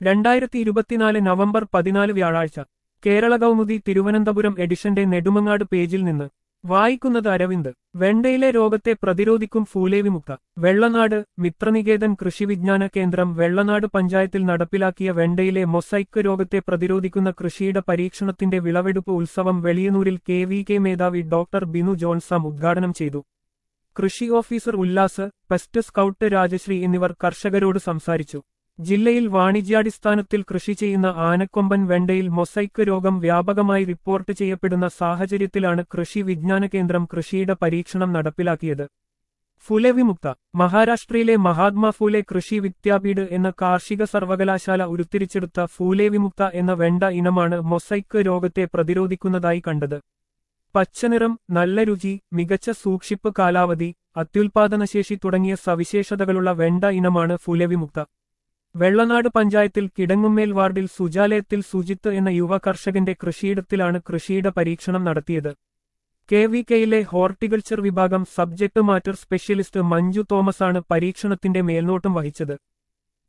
രണ്ടായിരത്തി ഇരുപത്തിനാല് നവംബർ പതിനാല് വ്യാഴാഴ്ച കേരള കൗമുദി തിരുവനന്തപുരം എഡിഷന്റെ നെടുമങ്ങാട് പേജിൽ നിന്ന് വായിക്കുന്നത് അരവിന്ദ് വെണ്ടയിലെ രോഗത്തെ പ്രതിരോധിക്കും ഫൂലേവിമുക്ത വെള്ളനാട് മിത്രനികേതൻ കൃഷിവിജ്ഞാന കേന്ദ്രം വെള്ളനാട് പഞ്ചായത്തിൽ നടപ്പിലാക്കിയ വെണ്ടയിലെ മൊസൈക്ക് രോഗത്തെ പ്രതിരോധിക്കുന്ന കൃഷിയുടെ പരീക്ഷണത്തിന്റെ വിളവെടുപ്പ് ഉത്സവം വെളിയനൂരിൽ കെ വി കെ മേധാവി ഡോക്ടർ ബിനു ജോൺസാം ഉദ്ഘാടനം ചെയ്തു കൃഷി officer Ullas pest scout Rajasree എന്നിവർ കർഷകരോട് സംസാരിച്ചു ജില്ലയിൽ വാണിജ്യാടിസ്ഥാനത്തിൽ കൃഷി ചെയ്യുന്ന ആനക്കൊമ്പൻ വെണ്ടയിൽ മൊസൈക്ക് രോഗം വ്യാപകമായി റിപ്പോർട്ട് ചെയ്യപ്പെടുന്ന സാഹചര്യത്തിലാണ് കൃഷി വിജ്ഞാന കേന്ദ്രം കൃഷിയുടെ പരീക്ഷണം നടപ്പിലാക്കിയത് ഫുലെ വിമുക്ത മഹാരാഷ്ട്രയിലെ മഹാത്മാ ഫൂലെ കൃഷി വിദ്യാപീഠ് എന്ന കാർഷിക സർവകലാശാല ഉരുത്തിരിച്ചെടുത്ത ഫൂലെ വിമുക്ത എന്ന വെണ്ട ഇനമാണ് മൊസൈക്ക് രോഗത്തെ പ്രതിരോധിക്കുന്നതായി കണ്ടത് പച്ചനിറം നല്ല രുചി മികച്ച സൂക്ഷിപ്പ് കാലാവധി അത്യുൽപാദനശേഷി തുടങ്ങിയ സവിശേഷതകളുള്ള വെണ്ട ഇനമാണ് ഫുലവിമുക്ത വെള്ളനാട് പഞ്ചായത്തിൽ കിടങ്ങുമ്മേൽ വാർഡിൽ സുജാലയത്തിൽ സുജിത്ത് എന്ന യുവ കർഷകന്റെ കൃഷിയിടത്തിലാണ് കൃഷിയുടെ പരീക്ഷണം നടത്തിയത് കെ വി കെയിലെ ഹോർട്ടിക്കൾച്ചർ വിഭാഗം സബ്ജക്ട് മാറ്റർ സ്പെഷ്യലിസ്റ്റ് മഞ്ജു തോമസാണ് പരീക്ഷണത്തിന്റെ മേൽനോട്ടം വഹിച്ചത്